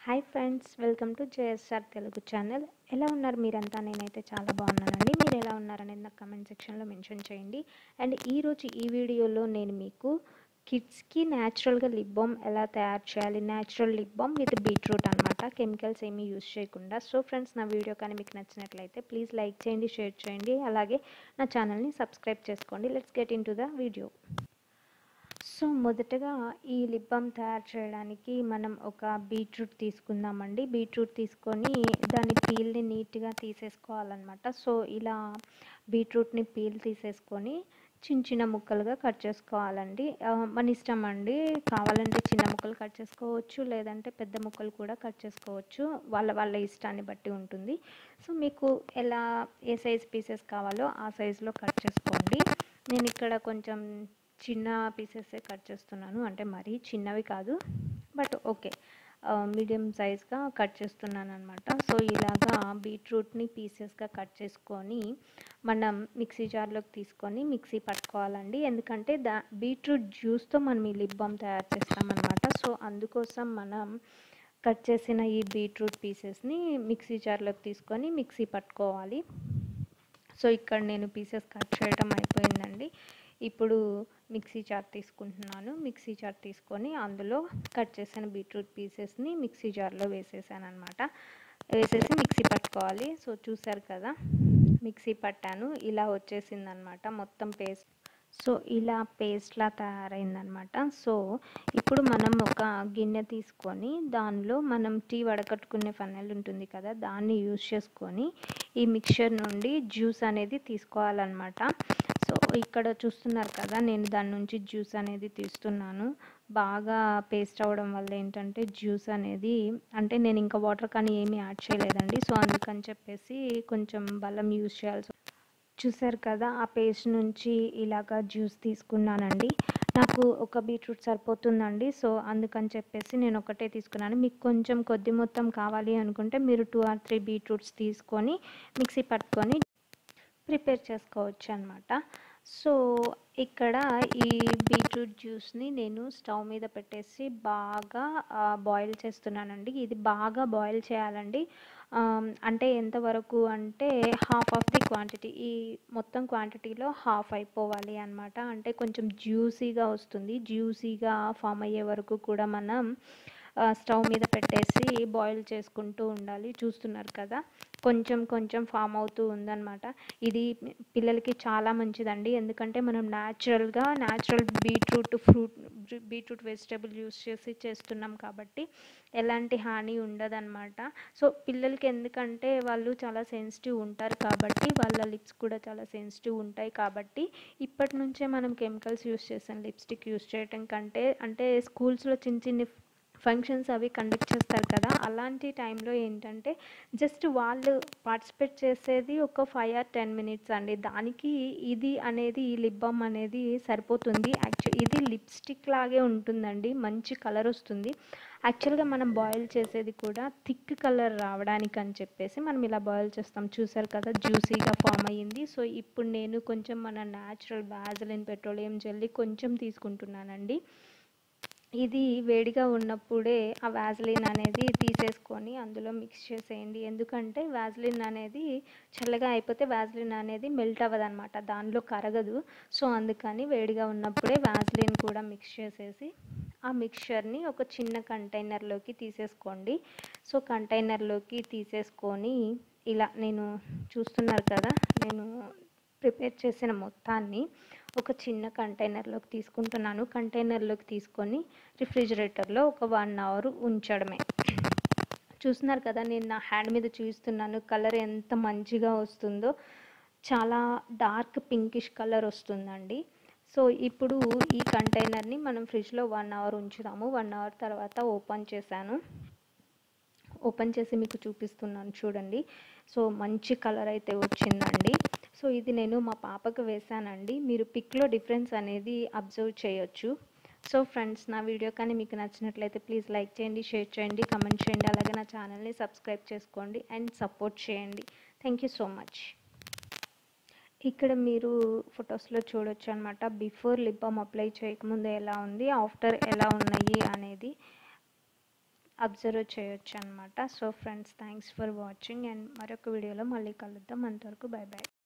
hi friends welcome to JSR Telugu channel ఎలా ఉన్నారు మీరంతా నేనైతే చాలా బాగున్నానండి మీరు ఎలా ఉన్నారనేది నాకు కమెంట్ సెక్షన్లో మెన్షన్ చేయండి అండ్ ఈరోజు ఈ వీడియోలో నేను మీకు కిడ్స్కి న్యాచురల్గా లిప్ బామ్ ఎలా తయారు చేయాలి natural lip balm with beetroot అనమాట కెమికల్స్ ఏమీ యూస్ చేయకుండా సో ఫ్రెండ్స్ నా వీడియో కానీ మీకు నచ్చినట్లయితే ప్లీజ్ లైక్ చేయండి షేర్ చేయండి అలాగే నా ఛానల్ని సబ్స్క్రైబ్ చేసుకోండి let's get into the video so మొదటగా ఈ లిప్ బామ్ తయారు చేయడానికి మనం ఒక బీట్రూట్ తీసుకుందామండి బీట్రూట్ తీసుకొని దాని పీల్ని నీట్గా తీసేసుకోవాలన్నమాట సో ఇలా బీట్రూట్ని పీల్ తీసేసుకొని చిన్న చిన్న ముక్కలుగా కట్ చేసుకోవాలండి ఆ, మన ఇష్టం అండి కావాలంటే చిన్న ముక్కలు కట్ చేసుకోవచ్చు లేదంటే పెద్ద ముక్కలు కూడా కట్ చేసుకోవచ్చు వాళ్ళ వాళ్ళ ఇష్టాన్ని బట్టి ఉంటుంది సో మీకు ఎలా ఏ సైజ్ పీసెస్ కావాలో ఆ సైజులో కట్ చేసుకోండి నేను ఇక్కడ కొంచెం చిన్న పీసెస్ కట్ చేస్తున్నాను అంటే మరీ చిన్నవి కాదు బట్ ఓకే మీడియం సైజ్గా కట్ చేస్తున్నాను అనమాట సో ఇలాగా బీట్రూట్ని పీసెస్గా కట్ చేసుకొని మనం మిక్సీ జార్లోకి తీసుకొని మిక్సీ పట్టుకోవాలండి ఎందుకంటే దా బీట్రూట్ జ్యూస్తో మనం ఈ లిప్ బామ్ తయారు చేస్తామన్నమాట సో అందుకోసం మనం కట్ చేసిన ఈ బీట్రూట్ పీసెస్ని మిక్సీ జార్లోకి తీసుకొని మిక్సీ పట్టుకోవాలి సో ఇక్కడ నేను పీసెస్ కట్ చేయడం అయిపోయిందండి ఇప్పుడు మిక్సీ జార్ తీసుకుంటున్నాను మిక్సీ జార్ తీసుకొని అందులో కట్ చేసిన బీట్రూట్ పీసెస్ని మిక్సీ జార్లో వేసేసాను అనమాట వేసేసి మిక్సీ పట్టుకోవాలి సో చూసారు కదా మిక్సీ పట్టాను ఇలా వచ్చేసిందనమాట మొత్తం పేస్ట్ సో ఇలా పేస్ట్లా తయారైందనమాట సో ఇప్పుడు మనం ఒక గిన్నె తీసుకొని దానిలో మనం టీ వడకట్టుకునే ఫనల్ ఉంటుంది కదా దాన్ని యూజ్ చేసుకొని ఈ మిక్చర్ నుండి జ్యూస్ అనేది తీసుకోవాలన్నమాట సో ఇక్కడ చూస్తున్నారు కదా నేను దాని నుంచి జ్యూస్ అనేది తీస్తున్నాను బాగా పేస్ట్ అవ్వడం వల్ల ఏంటంటే జ్యూస్ అనేది అంటే నేను ఇంకా వాటర్ కానీ ఏమీ యాడ్ చేయలేదండి సో అందుకని చెప్పేసి కొంచెం బలం యూజ్ చేయాల్సి చూసారు కదా ఆ పేస్ట్ నుంచి ఇలాగా జ్యూస్ తీసుకున్నానండి నాకు ఒక బీట్రూట్ సరిపోతుందండి సో అందుకని చెప్పేసి నేను ఒకటే తీసుకున్నాను మీకు కొంచెం కొద్ది మొత్తం కావాలి అనుకుంటే మీరు టూ ఆర్ త్రీ బీట్రూట్స్ తీసుకొని మిక్సీ పట్టుకొని ప్రిపేర్ చేసుకోవచ్చు అనమాట సో ఇక్కడ ఈ బీట్రూట్ జ్యూస్ని నేను స్టవ్ మీద పెట్టేసి బాగా బాయిల్ చేస్తున్నానండి ఇది బాగా బాయిల్ చేయాలండి అంటే ఎంతవరకు అంటే హాఫ్ ఆఫ్ ది క్వాంటిటీ ఈ మొత్తం క్వాంటిటీలో హాఫ్ అయిపోవాలి అనమాట అంటే కొంచెం జ్యూసీగా వస్తుంది జ్యూసీగా ఫామ్ అయ్యే వరకు కూడా మనం స్టవ్ మీద పెట్టేసి బాయిల్ చేసుకుంటూ ఉండాలి చూస్తున్నారు కదా కొంచెం కొంచెం ఫామ్ అవుతూ ఉందన్నమాట ఇది పిల్లలకి చాలా మంచిదండి ఎందుకంటే మనం న్యాచురల్గా natural beetroot fruit beetroot vegetable use చేసి చేస్తున్నాం కాబట్టి ఎలాంటి హాని ఉండదన్నమాట సో పిల్లలకి ఎందుకంటే వాళ్ళు చాలా సెన్సిటివ్ ఉంటారు కాబట్టి వాళ్ళ లిప్స్ కూడా చాలా సెన్సిటివ్ ఉంటాయి కాబట్టి ఇప్పటి నుంచే మనం కెమికల్స్ యూస్ చేసాం లిప్స్టిక్ యూస్ చేయటం కంటే అంటే స్కూల్స్లో చిన్న చిన్న ఫంక్షన్స్ అవి కండక్ట్ చేస్తారు కదా అలాంటి టైంలో ఏంటంటే జస్ట్ వాళ్ళు పార్టిసిపేట్ చేసేది ఒక ఫైవ్ ఆర్ టెన్ మినిట్స్ అండి దానికి ఇది అనేది ఈ లిప్ బామ్ అనేది సరిపోతుంది యాక్చువల్ ఇది లిప్స్టిక్ లాగే ఉంటుందండి మంచి కలర్ వస్తుంది యాక్చువల్గా మనం బాయిల్ చేసేది కూడా థిక్ కలర్ రావడానికి అని చెప్పేసి మనం ఇలా బాయిల్ చేస్తాం చూసారు కదా జ్యూసీగా ఫామ్ అయ్యింది సో ఇప్పుడు నేను కొంచెం మన న్యాచురల్ వ్యాజలిన్ పెట్రోలియం జెల్లీ కొంచెం తీసుకుంటున్నానండి ఇది వేడిగా ఉన్నప్పుడే ఆ వ్యాజ్లిన్ అనేది తీసేసుకొని అందులో మిక్స్ చేసేయండి ఎందుకంటే వ్యాజ్లిన్ అనేది చల్లగా అయిపోతే వ్యాజ్లిన్ అనేది మెల్ట్ అవ్వదన్నమాట దానిలో కరగదు సో అందుకని వేడిగా ఉన్నప్పుడే వ్యాజ్లిన్ కూడా మిక్స్ చేసేసి ఆ మిక్చర్ని ఒక చిన్న కంటైనర్లోకి తీసేసుకోండి సో కంటైనర్లోకి తీసేసుకొని ఇలా నేను చూస్తున్నారు కదా నేను ప్రిపేర్ చేసిన మొత్తాన్ని ఒక చిన్న కంటైనర్లోకి తీసుకుంటున్నాను కంటైనర్లోకి తీసుకొని రిఫ్రిజిరేటర్లో ఒక వన్ అవర్ ఉంచడమే చూస్తున్నారు కదా నేను నా హ్యాండ్ మీద చూస్తున్నాను కలర్ ఎంత మంచిగా వస్తుందో చాలా డార్క్ పింకిష్ కలర్ వస్తుందండి సో ఇప్పుడు ఈ కంటైనర్ని మనం ఫ్రిడ్జ్లో వన్ అవర్ ఉంచుదాము వన్ అవర్ తర్వాత ఓపెన్ చేశాను ఓపెన్ చేసి మీకు చూపిస్తున్నాను చూడండి సో మంచి కలర్ అయితే వచ్చిందండి సో ఇది నేను మా పాపకు వేశానండి మీరు పిక్లో డిఫరెన్స్ అనేది అబ్జర్వ్ చేయొచ్చు సో ఫ్రెండ్స్ నా వీడియో కానీ మీకు నచ్చినట్లయితే ప్లీజ్ లైక్ చేయండి షేర్ చేయండి కమెంట్ చేయండి అలాగే నా ఛానల్ని సబ్స్క్రైబ్ చేసుకోండి అండ్ సపోర్ట్ చేయండి థ్యాంక్ యూ సో మచ్ ఇక్కడ మీరు ఫొటోస్లో చూడొచ్చు అనమాట బిఫోర్ లిప్ బామ్ అప్లై చేయకముందు ఎలా ఉంది ఆఫ్టర్ ఎలా ఉన్నాయి అనేది అబ్జర్వ్ చేయొచ్చు అనమాట so friends thanks for watching and మరొక వీడియోలో మళ్ళీ కలుద్దాం అంతవరకు బై బై